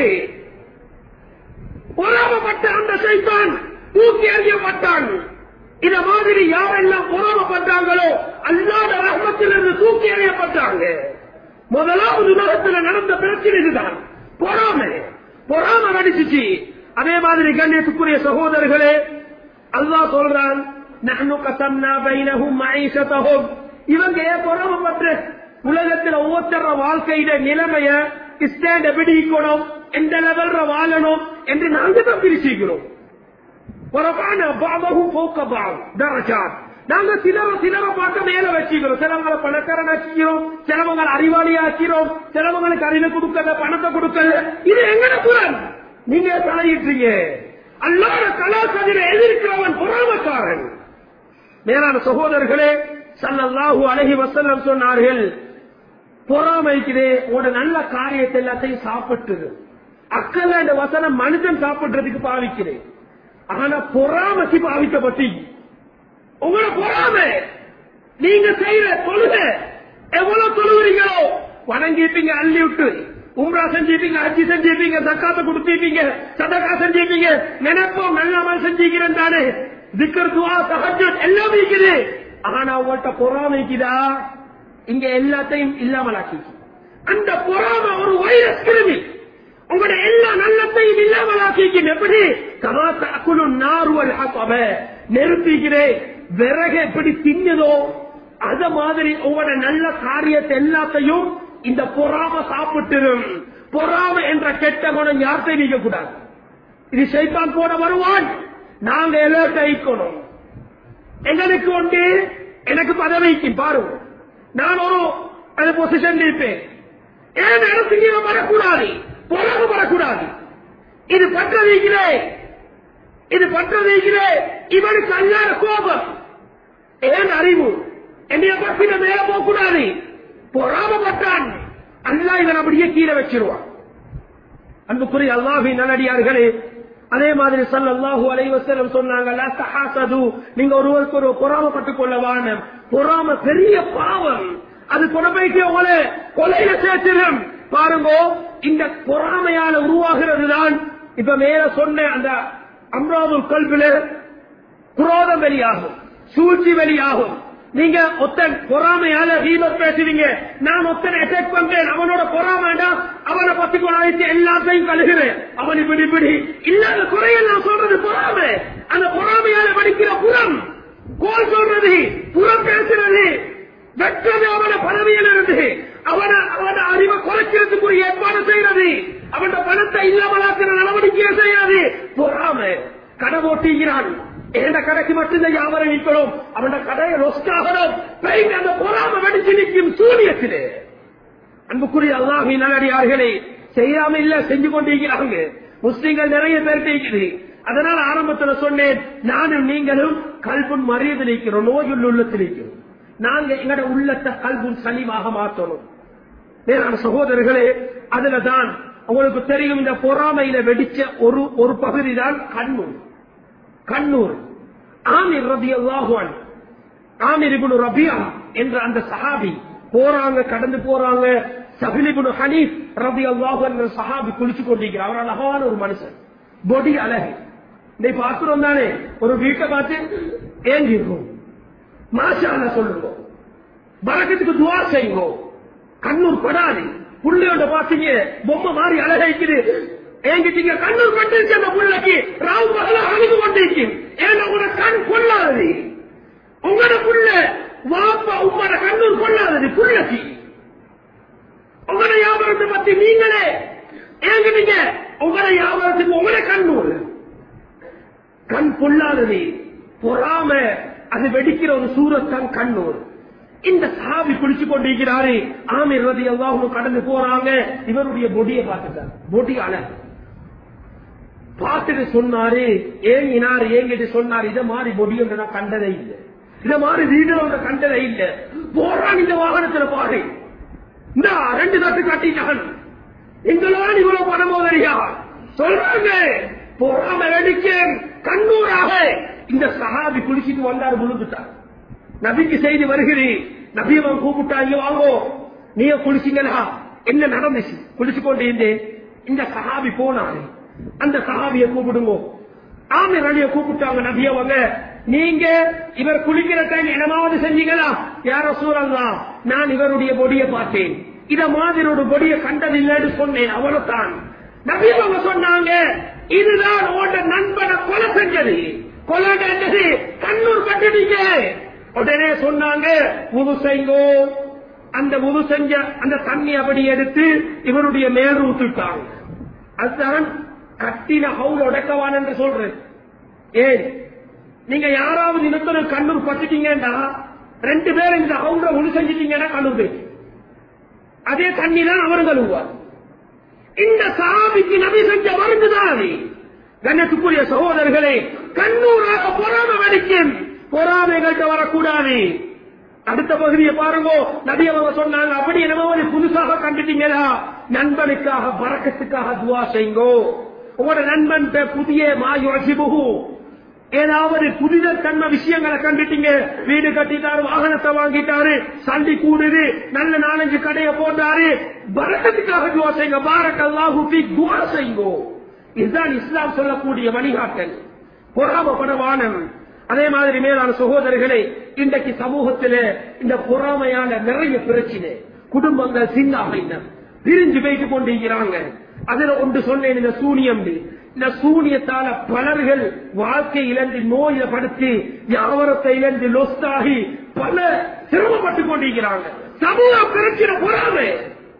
பொறாமப்பட்ட அந்த சைத்தான் தூக்கி எறியப்பட்டான் இத மாதிரி யாரெல்லாம் பொறாமப்பட்டாங்களோ அல்லாத ரகமத்திலிருந்து தூக்கி எறியப்பட்டாங்க முதலாவது உலகத்தில் நடந்த பிரச்சனை இதுதான் பொறாமை பொறாம நடிச்சுச்சு அதே மாதிரி கண்ணியத்துக்குரிய சகோதரர்களே அல்லாஹ் சொல்றான் நஹ்னு கசம்னா பைனஹும் மஈஷதஹும் இவங்க ஏன் பொறாமப்பட்டு உலகத்தில் ஒவ்வொருத்தர வாழ்க்கையில நிலைமைய ஸ்டாண்ட் எப்படி இருக்கணும் எந்த லெவல்ல வாழணும் என்று நாங்க தான் பிரிச்சுக்கிறோம் பொறப்பான பாபகும் போக்க பாவம் தரஜாத் நாங்க சிலர சிலர பார்க்க மேல வச்சுக்கிறோம் சிலவங்களை பணக்காரன் ஆக்கிக்கிறோம் சிலவங்களை அறிவாளி ஆக்கிறோம் சிலவங்களுக்கு அறிவு கொடுக்கல பணத்தை கொடுக்கல இது எங்கட புறன் நீங்க தலையிட்டீங்க அல்லாத கலாச்சார எதிர்க்கிறவன் பொறாமக்காரன் மேலான சகோதரர்களே சல்லல்லாஹு அழகி வசல்லம் சொன்னார்கள் பொறாமைக்குதே உட நல்ல காரியத்தை எல்லாத்தையும் சாப்பிட்டுது அக்கல்ல இந்த வசனம் மனுஷன் சாப்பிடுறதுக்கு பாவிக்கிறேன் ஆனா பொறாமைக்கு பாவிக்கப்பட்டி உங்களோட பொறாமை நீங்க செய்யற தொழுக எவ்வளவு தொழுகிறீங்களோ வணங்கிப்பீங்க அள்ளி விட்டு உம்ரா செஞ்சிருப்பீங்க அஜி செஞ்சிருப்பீங்க தக்காத்த கொடுத்திருப்பீங்க சதக்கா செஞ்சிருப்பீங்க நினைப்போம் நல்லமல் செஞ்சிருக்கிறேன் தானே திக்கர் துவா சஹஜத் எல்லாம் இருக்குது ஆனா உங்கள்கிட்ட பொறாமைக்குதா இங்க எல்லாத்தையும் இல்லாமலாக்கி அந்த பொறாமை ஒரு வைரஸ் கிருமி உங்களுடைய எல்லா நல்லத்தையும் இல்லாமலாக்கி எப்படி கமாத்தாக்குழு நார்வல் நெருப்பிக்கிறே விறகு எப்படி தின்னதோ அத மாதிரி உங்களோட நல்ல காரியத்தை எல்லாத்தையும் இந்த பொறாம சாப்பிட்டுரும் பொறாம என்ற கெட்ட குணம் யார்கிட்ட நீக்க கூடாது இது சைத்தான் போட வருவான் நாங்க எல்லாம் கைக்கணும் எங்களுக்கு உண்டு எனக்கு பதவிக்கு பாருங்க நான் ஒரு அந்த பொசிஷன் இருப்பேன் ஏன் இடத்துக்கு வரக்கூடாது பொறாம வரக்கூடாது இது பற்றதீங்களே இது பற்றதீங்களே இவனுக்கு அல்லாத கோபம் ஏன் அறிவு என்னைய பத்தின மேல போகக்கூடாது பொறாமப்பட்டான் அல்லா இவன் அப்படியே கீழே வச்சிருவான் அன்புக்குரிய அல்லாஹி நல்லடியார்களே அதே மாதிரி சல்லல்லாஹு அலைஹி வஸல்லம் சொன்னாங்க லா தஹாசது நீங்க ஒருவருக்கு ஒரு பொறாமப்பட்டுக் கொள்ள வானம் பொறாம பெரிய பாவம் அது கொண்டு போயிட்டு உங்களை கொலையில சேர்த்திடும் பாருங்க இந்த பொறாமையால உருவாகிறது தான் இப்ப மேல சொன்ன அந்த அம்ராவுல் கல்வில குரோதம் வெளியாகும் சூழ்ச்சி வெளியாகும் நீங்க ஒத்தன் பொறாமையால ரீபர் பேசுவீங்க நான் ஒத்தனை அட்டாக் பண்றேன் அவனோட பொறாமைடா அவனை பத்தி கொண்டாடி எல்லாத்தையும் கழுகிறேன் அவன் இப்படி இப்படி இல்லாத குறையில் நான் சொல்றது பொறாமை அந்த பொறாமையால படிக்கிற புறம் கோல் சொல்றது புறம் பேசுறது வெற்றது அவன பதவியில் இருந்து அவன அவன அறிவை குறைக்கிறதுக்குரிய ஏற்பாடு செய்யறது அவன் பணத்தை இல்லாமலாக்கிற நடவடிக்கையை செய்யறது பொறாமை கடை ஓட்டுகிறான் எந்த கடைக்கு மட்டும்தான் வியாபாரம் நிற்கணும் அவன் கடையை ரொஸ்டாகணும் பெயிண்ட் அந்த பொறாம வெடிச்சு நிற்கும் சூரியத்திலே அன்புக்குரிய அல்லாஹி நல்லடியார்களே செய்யாம இல்ல செஞ்சு கொண்டிருக்கிறாங்க முஸ்லிம்கள் நிறைய பேர் இருக்குது அதனால ஆரம்பத்துல சொன்னேன் நானும் நீங்களும் கல்புன் மறியது நிற்கிறோம் நோயுள்ள உள்ளத்தில் நிற்கிறோம் நாங்க எங்கட உள்ளத்தை கல்புன் சலிமாக மாற்றணும் மேலான சகோதரர்களே அதுலதான் உங்களுக்கு தெரியும் இந்த பொறாமையில வெடிச்ச ஒரு ஒரு பகுதி தான் கண்ணூர் கண்ணூர் ஆமிர் ரபி அல்லாஹுவான் ஆமிர் இபுனு ரபியா என்ற அந்த சஹாபி போறாங்க கடந்து போறாங்க சபிலிபுனு ஹனீப் ரபி அல்லாஹு என்ற சஹாபி குளிச்சு கொண்டிருக்கிறார் அவர் அழகான ஒரு மனுஷன் பொடி அழகு இதை பார்க்கிறோம் தானே ஒரு வீட்டை பார்த்து ஏங்கிருக்கும் மாஷால சொல்லுங்க பறக்கத்துக்கு துவா செய்யுங்க கண்ணூர் படாது புள்ளையோட பாத்தீங்க பொம்மை மாதிரி அழகைக்குது ஏங்கிட்டீங்க கண்ணூர் பட்டுச்சு அந்த புள்ளைக்கு ராவு பகல அழுது கொண்டிருக்கு ஏன்னா உங்களோட கண் கொள்ளாதது உங்களோட புள்ள வாப்பா உங்களோட கண்ணூர் கொள்ளாதது புள்ளக்கு உங்களோட வியாபாரத்தை பத்தி நீங்களே ஏங்கிட்டீங்க உங்களோட வியாபாரத்துக்கு உங்களோட கண்ணூர் கண் பொல்லாதது பொறாம அது வெடிக்கிற ஒரு சூரத்தான் கண்ணூர் இந்த சாவி குளிச்சு கொண்டிருக்கிறாரு ஆமீர் ரதி அல்லாஹ் கடந்து போறாங்க இவருடைய பொடியை பார்த்துட்டார் பொடி அழகு பார்த்துட்டு சொன்னாரு ஏங்கினார் ஏங்கிட்டு சொன்னார் இத மாதிரி பொடி ஒன்று நான் கண்டதே இல்லை இத மாதிரி வீடு ஒன்று கண்டதே இல்லை போறான் இந்த வாகனத்துல பாரு இந்த ரெண்டு தட்டு கட்டிட்டான் எங்களோட இவ்வளவு பணம் போதறியா சொல்றாங்க பொறாம வெடிக்க கண்ணூராக இந்த சஹாபி குளிச்சிட்டு வந்தார் விழுந்துட்டார் நபிக்கு செய்தி வருகிறேன் நபி அவன் கூப்பிட்டாங்க வாங்கோ நீங்க குளிச்சிங்களா என்ன நடந்துச்சு குளிச்சு கொண்டு இருந்தேன் இந்த சஹாபி போனாரு அந்த சஹாபிய கூப்பிடுங்க ஆமை ரலிய கூப்பிட்டாங்க நபி அவங்க நீங்க இவர் குளிக்கிற டைம் என்னமாவது செஞ்சீங்களா யார சூழல்லாம் நான் இவருடைய பொடியை பார்த்தேன் இத மாதிரி ஒரு பொடியை கண்டதில்லைன்னு சொன்னேன் அவ்வளவுதான் நபி அவங்க சொன்னாங்க இதுதான் உங்களோட நண்பனை கொலை செஞ்சது கொலை செஞ்சது கண்ணூர் பட்டுட்டீங்க உடனே சொன்னாங்க உது செய்ங்கோ அந்த உது செஞ்ச அந்த தண்ணி அப்படி எடுத்து இவருடைய மேல் ஊத்துட்டாங்க அதுதான் கட்டின ஹவுல் உடைக்கவான் என்று சொல்றேன் ஏன் நீங்க யாராவது இன்னொரு கண்ணூர் பட்டுட்டீங்கன்னா ரெண்டு பேரும் இந்த ஹவுல உழு செஞ்சிட்டீங்கன்னா கண்ணூர் போயிட்டு அதே தண்ணி தான் அவர் கழுவுவார் இந்த சாமிக்கு நபி செஞ்ச மருந்துதான் அது கண்ணத்துக்குரிய சகோதரர்களே கண்ணூராக பொறாம வெடிக்கும் பொறாமைகள்கிட்ட வரக்கூடாது அடுத்த பகுதியை பாருங்க நபி அவங்க சொன்னாங்க அப்படி என்னமாவது புதுசாக கண்டுட்டீங்களா நண்பனுக்காக பறக்கத்துக்காக துவா செய்யுங்கோ உங்களோட நண்பன் புதிய மாயோசிபுகு ஏதாவது புதித தன்ம விஷயங்களை கண்டுட்டீங்க வீடு கட்டிட்டாரு வாகனத்தை வாங்கிட்டாரு சண்டி கூடுது நல்ல நாலஞ்சு கடையை போட்டாரு பரக்கத்துக்காக துவா செய்யுங்க பாரக்கல்லாஹு ஃபீ துவா செய்யுங்கோ இதுதான் இஸ்லாம் சொல்லக்கூடிய வழிகாட்டல் பொறாமப்படவானம் அதே மாதிரி மேலான சகோதரர்களே இன்றைக்கு சமூகத்தில் இந்த பொறாமையான நிறைய பிரச்சனை குடும்பங்கள் சின்னாக பிரிஞ்சு போயிட்டு கொண்டிருக்கிறாங்க அதுல ஒன்று சொன்னேன் இந்த சூனியம் இந்த சூனியத்தால பலர்கள் வாழ்க்கை இழந்து நோயை படுத்தி வியாபாரத்தை இழந்து லொஸ்டாகி பல சிரமப்பட்டு கொண்டிருக்கிறாங்க சமூக பிரச்சனை பொறாமை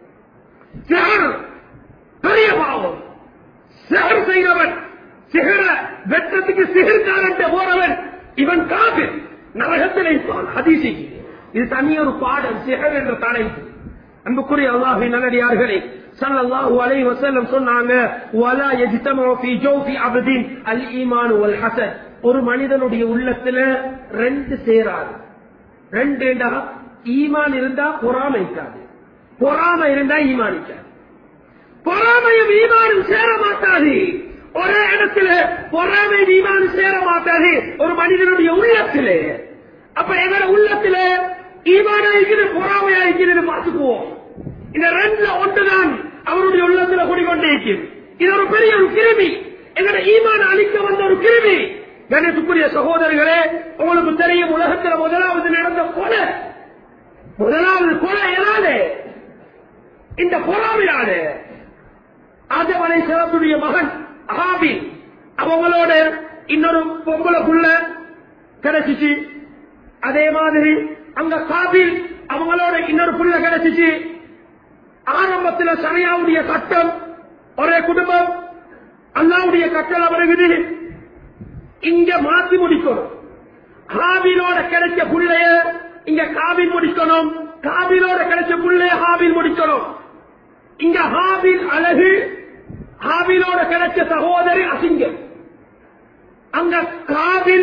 சிகர் பெரிய பாவம் சிகர் செய்கிறவன் சிகர வெற்றத்துக்கு சிகர்காரன் போறவன் இவன் காது நரகத்தில் இருப்பான் அதிசி இது தனியொரு பாடல் சிகர் என்ற தலைப்பு அன்புக்குரிய அல்லாஹி நல்லடியார்களே ஸல்லல்லாஹு அலைஹி வஸல்லம் சொன்னாங்க வலா யஜ்தமு ஃபீ ஜௌஃபி அப்தின் அல் ஈமான் வல் ஹசத் ஒரு மனிதனுடைய உள்ளத்துல ரெண்டு சேராது ரெண்டுடா ஈமான் இருந்தா பொறாமை இருக்காது பொறாமை இருந்தா ஈமான் இருக்காது பொறாமையும் ஈமானும் சேர மாட்டாது ஒரே இடத்துல பொறாமை ஈமான் சேர மாட்டாது ஒரு மனிதனுடைய உள்ளத்திலே அப்ப எங்களோட உள்ளத்திலே ஈமானா இருக்கிறது பொறாமையா இருக்கிறது பார்த்துக்குவோம் இந்த ரெண்டுல ஒன்றுதான் அவருடைய உள்ளத்துல குடிக்கொண்டே இருக்கிறது இது ஒரு பெரிய ஒரு கிருமி எங்களோட ஈமான அழிக்க வந்த ஒரு கிருமி கணேசுக்குரிய சகோதரர்களே உங்களுக்கு தெரியும் உலகத்துல முதலாவது நடந்த கொலை முதலாவது கொலை எதாது இந்த பொறாமையாடு ஆதவனை சிறப்புடைய மகன் அகாபில் அவங்களோட இன்னொரு பொம்பளை புள்ள கிடைச்சிச்சு அதே மாதிரி அங்க காபில் அவங்களோட இன்னொரு புள்ள கிடைச்சிச்சு ஆரம்பத்தில் சனையாவுடைய சட்டம் ஒரே குடும்பம் அல்லாவுடைய கட்டளை வருகிறது இங்க மாத்தி முடிக்கணும் காபிலோட கிடைச்ச புள்ளைய இங்க காபில் முடிக்கணும் காபிலோட கிடைச்ச புள்ளைய ஹாபில் முடிக்கணும் இங்க ஹாபில் அழகு ஹாபிலோட கிடைச்ச சகோதரி அசிங்கம் அங்க காபில்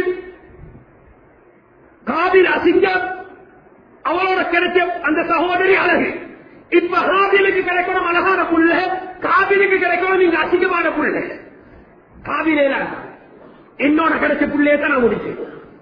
காபில் அசிங்கம் அவளோட கிடைச்ச அந்த சகோதரி அழகு இப்ப ஹாபிலுக்கு கிடைக்கணும் அழகான புள்ள காபிலுக்கு கிடைக்கணும் நீங்க அசிங்கமான புள்ள காபிலே என்னோட கிடைச்ச புள்ளையே தான் நான் முடிச்சேன்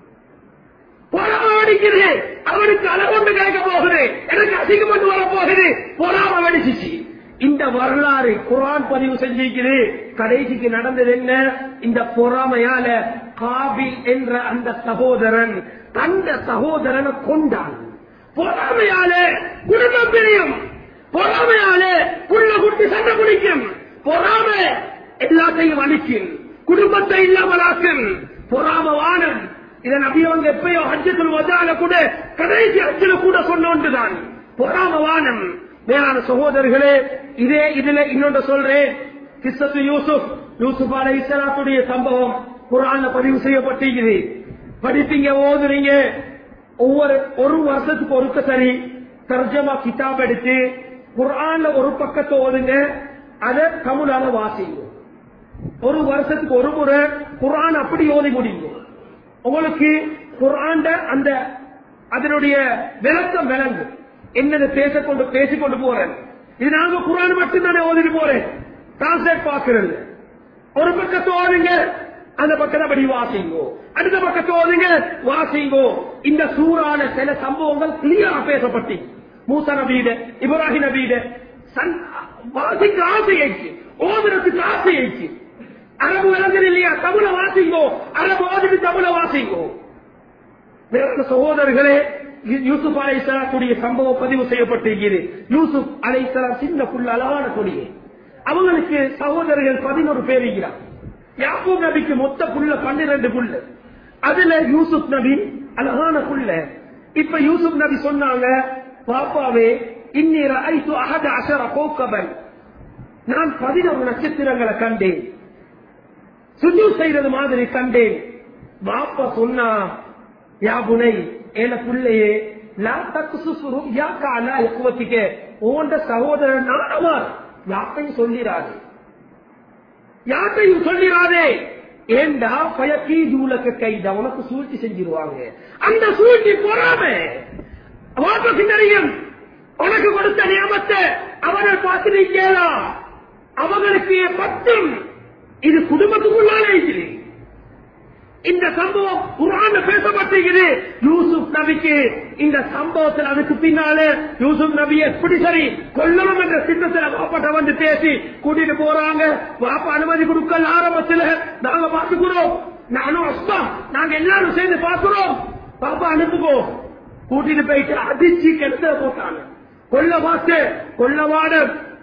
பொறாம வெடிக்கிறது அவனுக்கு அழகொண்டு கேட்க போகுது எனக்கு அசிங்கம் கொண்டு வர போகுது பொறாம வெடிச்சிச்சு இந்த வரலாறு குரான் பதிவு செஞ்சிருக்குது கடைசிக்கு நடந்தது என்ன இந்த பொறாமையால காபில் என்ற அந்த சகோதரன் தந்த சகோதரனை கொண்டான் பொறாமையால குடும்பம் பிரியும் பொறாமையால புள்ள குட்டி சண்டை குடிக்கும் பொறாமை எல்லாத்தையும் அழிக்கும் குடும்பத்தை இல்லாமலாக்கும் பொறாம வானம் இதை நபியவங்க எப்பயோ ஹஜ்ஜத்தில் வந்தால கூட கடைசி ஹஜ்ஜில கூட சொன்ன ஒன்றுதான் பொறாம வானம் மேலான சகோதரர்களே இதே இதுல இன்னொன்று சொல்றேன் கிஸ்ஸத்து யூசுப் யூசுப் அலை இஸ்லாத்துடைய சம்பவம் குரான்ல பதிவு செய்யப்பட்டிருக்குது படிப்பீங்க ஓதுறீங்க ஒவ்வொரு ஒரு வருஷத்துக்கு ஒருக்க சரி தர்ஜமா கிதாப் எடுத்து குரான்ல ஒரு பக்கத்தை ஓதுங்க அதை தமிழால வாசிங்க ஒரு வருஷத்துக்கு ஒரு முறை குரான் அப்படி ஓதி முடியும் உங்களுக்கு குரான் அந்த அதனுடைய விளக்கம் விளங்கு என்னது பேசக்கொண்டு பேசிக்கொண்டு போறேன் இது நாங்க குரான் மட்டும்தானே ஓதிட்டு போறேன் டிரான்ஸ்லேட் பாக்குறது ஒரு பக்கத்தை ஓதுங்க அந்த பக்கத்தை படி வாசிங்கோ அடுத்த பக்கத்தை ஓதுங்க வாசிங்கோ இந்த சூறான சில சம்பவங்கள் கிளியரா பேசப்பட்டு மூசா நபீட இப்ராஹிம் நபீட சன் வாசிக்க ஆசையாச்சு ஓதுறதுக்கு ஆசையாச்சு அரபு விளங்குது இல்லையா தமிழ வாசிங்கோ அரபு ஓதுட்டு தமிழ வாசிங்கோ வேற சகோதரர்களே யூசுப் அலை கூடிய சம்பவம் பதிவு செய்யப்பட்டிருக்கிறது யூசுப் அலை சின்ன புள்ள அழகான கொடியே அவங்களுக்கு சகோதரர்கள் பதினோரு பேர் இருக்கிறார் யாக்கூப் நபிக்கு மொத்த புள்ள பன்னிரண்டு புள்ள அதுல யூசுப் நபி அழகான புள்ள இப்ப யூசுப் நபி சொன்னாங்க பாப்பாவே இன்னிர ஐத்து அகத அசர கோக்கபன் நான் பதினொரு நட்சத்திரங்களை கண்டேன் சுஜு செய்யறது மாதிரி கண்டேன் பாப்பா சொன்னா யா புனை ஏன புள்ளையே லா தக்கு யாக்கா அல்லா எக்குவத்திக்க ஓண்ட சகோதரன் நானவார் யாக்கையும் சொல்லிராது யாக்கையும் சொல்லிராதே ஏண்டா பயக்கி ஜூலக்க கைதா உனக்கு சூழ்ச்சி செஞ்சிருவாங்க அந்த சூழ்ச்சி பொறாம வாபஸ் தெரியும் உனக்கு கொடுத்த நியமத்தை அவரை பார்த்து நீ கேளா அவங்களுக்கு பத்தும் இது குடும்பத்துக்குள்ளான இருக்குது இந்த சம்பவம் குரான் பேசப்பட்டிருக்குது யூசுப் நபிக்கு இந்த சம்பவத்தில் அதுக்கு பின்னாலே யூசுப் நபி எப்படி சரி கொல்லணும் என்ற சித்தத்தில் பாப்பாட்ட வந்து பேசி கூட்டிட்டு போறாங்க பாப்பா அனுமதி கொடுக்கல ஆரம்பத்தில் நாங்க பார்த்துக்கிறோம் நானும் அஸ்மா நாங்க எல்லாரும் சேர்ந்து பார்க்கிறோம் பாப்பா அனுப்புகோ கூட்டிட்டு போயிட்டு அதிர்ச்சி கிணத்துல போட்டாங்க கொல்ல பார்த்து கொல்லவாட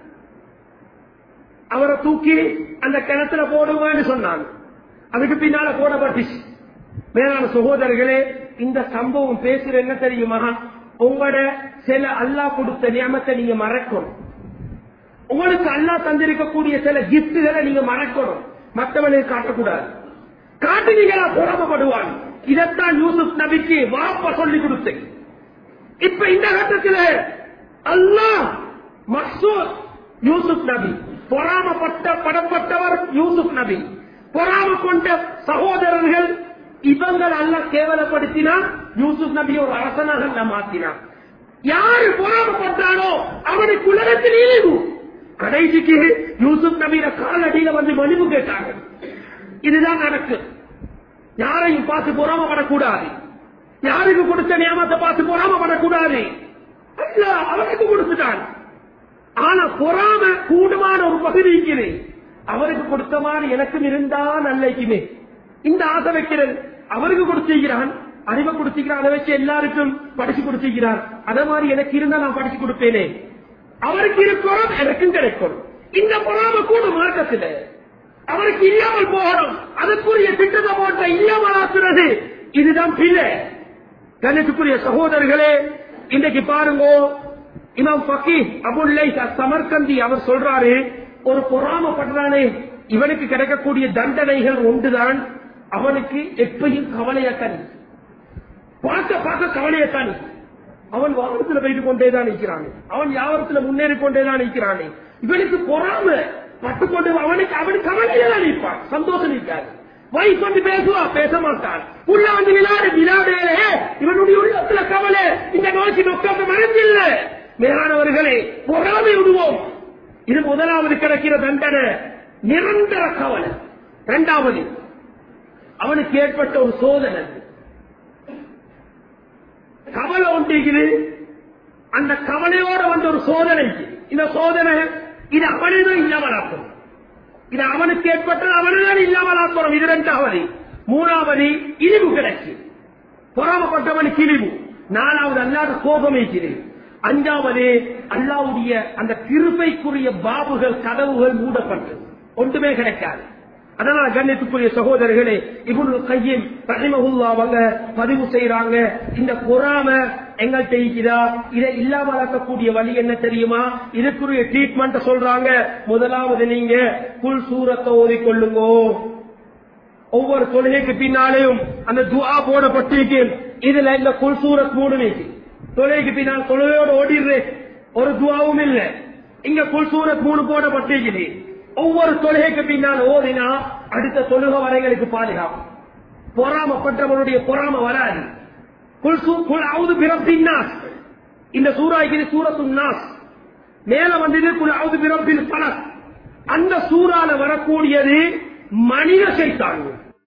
அவரை தூக்கி அந்த கிணத்துல போடுவேன்னு சொன்னாங்க அதுக்கு பின்னால போடப்பட்டுச்சு மேலான சகோதரர்களே இந்த சம்பவம் பேசுற என்ன தெரியுமா உங்களோட சில அல்லா கொடுத்த நியமத்தை நீங்க மறக்கணும் உங்களுக்கு அல்லா தந்திருக்கக்கூடிய சில கிஃப்ட்களை நீங்க மறக்கணும் மற்றவனுக்கு காட்டக்கூடாது காட்டுனீங்களா பொறாமப்படுவாங்க இதைத்தான் யூசுப் நபிக்கு வாப்ப சொல்லி கொடுத்தேன் இப்ப இந்த கட்டத்தில் அல்லாஹ் மசூத் யூசுப் நபி பொறாமப்பட்ட படப்பட்டவர் யூசுப் நபி பொறாம கொண்ட சகோதரர்கள் இவங்கள் அல்ல கேவலப்படுத்தினா யூசுப் நபி ஒரு அரசனாக அல்ல மாத்தினான் யாரு பொறாமப்பட்டானோ அவனுக்கு உலகத்தில் இழிவு கடைசிக்கு யூசுப் நபீர காலடியில வந்து மன்னிப்பு கேட்டாங்க இதுதான் நடக்கு யாரையும் பார்த்து பொறாமப்படக்கூடாது யாருக்கு கொடுத்த நியமத்தை பார்த்து பொறாமப்படக்கூடாது அல்ல அவனுக்கு கொடுத்துட்டான் ஆனா பொறாம கூடுமான ஒரு பகுதி இருக்குது அவருக்கு கொடுத்த மாதிரி எனக்கும் இருந்தா நல்லைக்குமே இந்த ஆசை வைக்கிறது அவருக்கு கொடுத்திருக்கிறான் அறிவை கொடுத்திருக்கிறான் அதை வச்சு எல்லாருக்கும் படிச்சு கொடுத்திருக்கிறான் அத மாதிரி எனக்கு இருந்தா நான் படிச்சு கொடுப்பேனே அவருக்கு இருக்கிறோம் எனக்கும் கிடைக்கும் இந்த பொறாம கூட மார்க்கத்தில் அவருக்கு இல்லாமல் போகணும் அதற்குரிய திட்டத்தை போன்ற இல்லாமல் ஆக்குறது இதுதான் பிள்ளை கண்ணுக்குரிய சகோதரர்களே இன்றைக்கு பாருங்க இமாம் பக்கி அபுல்லை சமர்கந்தி அவர் சொல்றாரு ஒரு பொறாமப்படுறானே இவனுக்கு கிடைக்கக்கூடிய தண்டனைகள் ஒன்றுதான் அவனுக்கு எப்பயும் கவலையத்தான் பார்க்க பார்க்க கவலையத்தான் அவன் வாகனத்துல போயிட்டு கொண்டேதான் நிற்கிறான் அவன் யாவரத்துல முன்னேறி கொண்டேதான் நிற்கிறானே இவனுக்கு பொறாம பட்டுக்கொண்டு அவனுக்கு அவனுக்கு கவலையில தான் நிற்பான் சந்தோஷம் இருக்காது வயசு வந்து பேசுவா பேச மாட்டான் உள்ள வந்து விளையாடு விளையாடே இவனுடைய உள்ளத்துல கவலை இந்த நோக்கி நோக்கம் மனதில்ல மேலானவர்களே பொறாமை விடுவோம் இது முதலாவது கிடைக்கிற தண்டனை நிரந்தர கவலை இரண்டாவது அவனுக்கு ஏற்பட்ட ஒரு சோதனை கவலை ஒன்றிக்குது அந்த கவலையோட வந்த ஒரு சோதனை இந்த சோதனை இது அவனைதான் இல்லாமலாக்கும் இது அவனுக்கு ஏற்பட்டது அவனுதான் இல்லாமலாக்குறோம் இது ரெண்டாவது மூணாவது இழிவு கிடைக்கு பொறாமப்பட்டவனுக்கு இழிவு நாலாவது அல்லாத கோபம் இருக்கிறது அஞ்சாவது அல்லாவுடைய அந்த கிருபைக்குரிய பாபுகள் கதவுகள் மூடப்பட்டது ஒன்றுமே கிடைக்காது அதனால கண்ணியத்துக்குரிய சகோதரர்களே இவனு கையில் ரஹிமஹுல்லா அவங்க பதிவு செய்யறாங்க இந்த பொறாம எங்கள்கிட்ட இருக்குதா இதை இல்லாமலாக்கக்கூடிய வழி என்ன தெரியுமா இதுக்குரிய ட்ரீட்மெண்ட் சொல்றாங்க முதலாவது நீங்க புல் சூரத்தை ஓதிக்கொள்ளுங்க ஒவ்வொரு தொழுகைக்கு பின்னாலேயும் அந்த துவா போடப்பட்டிருக்கு இதுல இந்த குல் சூரத் மூணு நீக்கு தொழுகைக்கு பின்னால் தொழுகையோடு ஓடிடுது ஒரு துவாவும் இல்ல இங்க குல் சூரத் மூணு போடப்பட்டிருக்குது ஒவ்வொரு தொழுகைக்கு பின்னால் ஓதினா அடுத்த தொழுகை வரைகளுக்கு பாதுகாப்பு பொறாமப்பட்டவனுடைய பொறாம வராது குல் சூ- குல் அவுது பிரப்பின் நாஸ் இந்த சூறாய்க்கு சூரத்து நாஸ் மேல வந்தது குல் அவுது பிரப்பின் பலஸ் அந்த சூறால வரக்கூடியது மனித சைத்தான்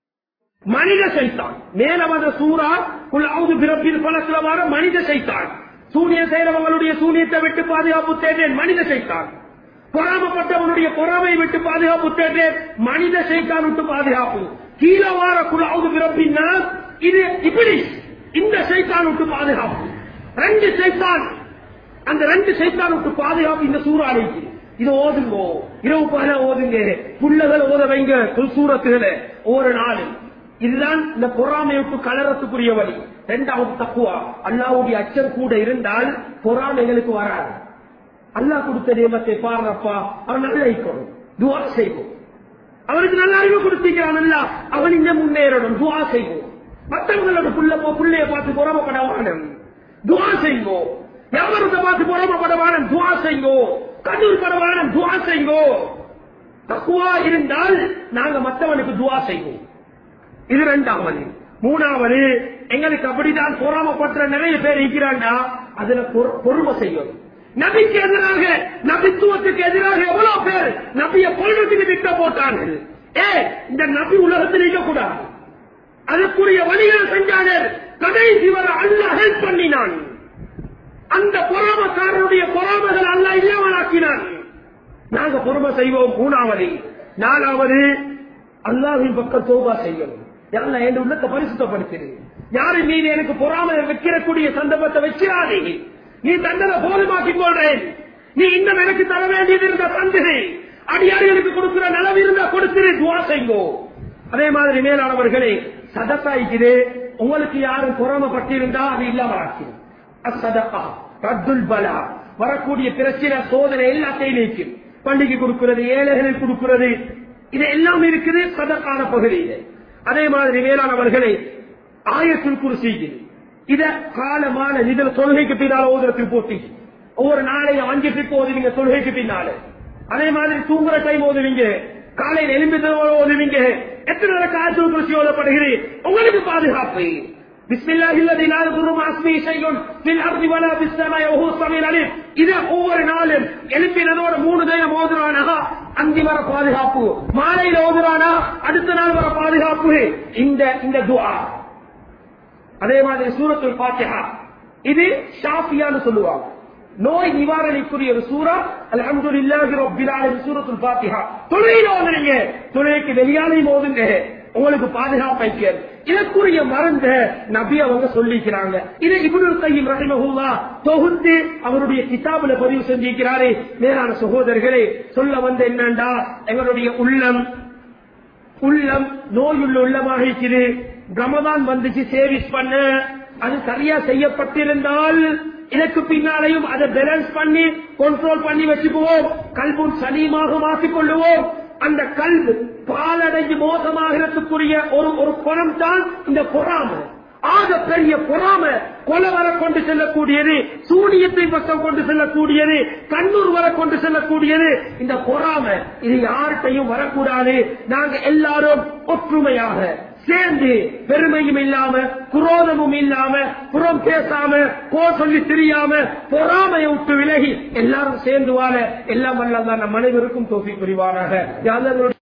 மனித சைத்தான் மேல வந்த சூறா குல் அவுது பிரப்பின் பலஸ்ல வர மனித சைத்தான் சூனிய செய்றவங்களுடைய சூனியத்தை விட்டு பாதுகாப்பு தேடுறேன் மனித சைத்தான் பொறாமப்பட்டவனுடைய பொறாமை விட்டு பாதுகாப்பு தேடுறேன் மனித சைத்தான் விட்டு பாதுகாப்பு கீழே வார குல் அவுது பிரப்பின்னா இது இப்படி இந்த சைத்தான் விட்டு பாதுகாப்பு ரெண்டு சைத்தான் அந்த ரெண்டு சைத்தானுக்கு பாதுகாப்பு இந்த சூறாலைக்கு இது ஓதுங்கோ இரவு பகல ஓதுங்க புள்ளகள் ஓத வைங்க சூரத்துகளை ஒவ்வொரு நாளும் இதுதான் இந்த பொறாமையுக்கு கலரத்துக்குரிய வழி இரண்டாவது தக்குவா அல்லாவுடைய அச்சம் கூட இருந்தால் பொறாமைகளுக்கு வராது அல்லாஹ் கொடுத்த நியமத்தை பாருப்பா அவன் நல்லா இருக்கணும் துவா செய்வோம் அவனுக்கு நல்ல அறிவு கொடுத்திருக்கிறான் அல்ல அவன் இங்க முன்னேறணும் துவா செய்வோம் மற்றவங்களோட புள்ள புள்ளைய பார்த்து பொறாமப்படவானம் துவா செய்வோம் வியாபாரத்தை பார்த்து பொறாமப்படவானம் துவா செய்வோ கண்ணூர் படவானம் துவா செய்வோ தக்குவா இருந்தால் நாங்க மற்றவனுக்கு துவா செய்வோம் இது ரெண்டாவது மூணாவது எங்களுக்கு அப்படிதான் பொறாமப்பட்ட நிறைய பேர் இருக்கிறாண்டா அதுல பொறு- பொறுமை செய்யணும் நபிக்கு எதிராக நபித்துவத்துக்கு எதிராக எவ்வளவு பேர் நபிய கொள்வதற்கு திட்ட போட்டார்கள் ஏ இந்த நபி உலகத்தில் இருக்கக்கூடாது அதற்குரிய வழிகள் செஞ்சார்கள் கடைசி வர அல்ல ஹெல்ப் பண்ணினான் அந்த பொறாமக்காரனுடைய பொறாமைகள் அல்ல இல்லாமலாக்கினான் நாங்க பொறுமை செய்வோம் மூணாவது நாலாவது அல்லாவின் பக்கம் தோபா செய்யணும் யாரா என் உள்ளத்தை பரிசுத்தப்படுத்திடு யாரு மீது எனக்கு பொறாமை வைக்கிறக்கூடிய சந்தர்ப்பத்தை வச்சிடாதே நீ தண்டனை போதுமாக்கிக் கொள்றேன் நீ இன்னும் எனக்கு தர வேண்டியது இருந்த தந்துரு அடியார்களுக்கு கொடுக்கிற நலவு இருந்தா கொடுத்துரு துவா செய்ங்கோ அதே மாதிரி மேலானவர்களே சதத்தாய்க்குது உங்களுக்கு யாரும் பொறாமப்பட்டிருந்தா அது இல்லாம ஆக்கிடும் அசதகா ரத்துல் பலா வரக்கூடிய பிரச்சனை சோதனை எல்லாத்தையும் நீக்கும் பண்டிகை கொடுக்கிறது ஏழைகளுக்கு கொடுக்கிறது இது எல்லாம் இருக்குது சதக்கான பகுதியில் அதே மாதிரி மேலானவர்களை ஆயத்தில் குருசிக்குது இத காலமான இதுல தொழுகைக்கு பின்னால ஓதுறதுக்கு போட்டி ஒவ்வொரு நாளையும் அஞ்சு ட்ரிப் ஓதுவீங்க தொழுகைக்கு பின்னால அதே மாதிரி தூங்குற டைம் ஓதுவீங்க காலையில் எலும்பி ஓதுவீங்க எத்தனை காய்ச்சல் குருசி ஓதப்படுகிறது உங்களுக்கு பாதுகாப்பு بسم الله الذي لا يضر مع اسمه شيء في الارض ولا في السماء وهو السميع العليم இது ஒவ்வொரு நாளும் எழுப்பினதோட மூணு தயம் ஓதுறானா அந்தி வர பாதுகாப்பு மாலையில ஓதுறானா அடுத்த நாள் வர பாதுகாப்பு இந்த இந்த துஆ அதே மாதிரி சூரத்துல் பாத்திஹா இது ஷாஃபியான்னு சொல்லுவாங்க நோய் நிவாரணிக்குரிய ஒரு சூரா அல்ஹம்துலில்லாஹி ரப்பில் ஆலமீன் சூரத்துல் பாத்திஹா தொழுகையில ஓதுறீங்க தொழுகைக்கு வெளியாலையும் ஓதுங்க உங்களுக்கு பாதுகாப்பை கேள் இதற்குரிய மருந்த நபி அவங்க சொல்லிக்கிறாங்க இதை இப்னுல் கையும் ரஹிமஹுல்லா தொகுத்து அவருடைய கிதாபுல பதிவு செஞ்சிருக்கிறாரே மேலான சகோதரர்களே சொல்ல வந்த என்னண்டா எங்களுடைய உள்ளம் உள்ளம் நோயுள்ள உள்ளமாக இருக்குது ரமதான் வந்துச்சு சேவிஸ் பண்ண அது சரியா செய்யப்பட்டிருந்தால் இதற்கு பின்னாலையும் அதை பேலன்ஸ் பண்ணி கண்ட்ரோல் பண்ணி வச்சுக்குவோம் கல்பும் சலீமாக மாற்றிக் கொள்ளுவோம் அந்த கல்வி பாலடைஞ்சு மோசமாகிறதுக்குரிய ஒரு ஒரு குணம் தான் இந்த பொறாமை ஆக பெரிய பொறாம கொலை வர கொண்டு செல்லக்கூடியது சூனியத்தை பக்கம் கொண்டு செல்லக்கூடியது கண்ணூர் வர கொண்டு செல்லக்கூடியது இந்த பொறாம இது யார்கிட்டையும் வரக்கூடாது நாங்க எல்லாரும் ஒற்றுமையாக சேர்ந்து பெருமையும் இல்லாம குரோதமும் இல்லாம புறம் பேசாம கோ சொல்லி தெரியாம பொறாமையை விட்டு விலகி எல்லாரும் சேர்ந்து வாழ எல்லாம் வல்ல நம் அனைவருக்கும் தோஃபி புரிவாராக யாரும்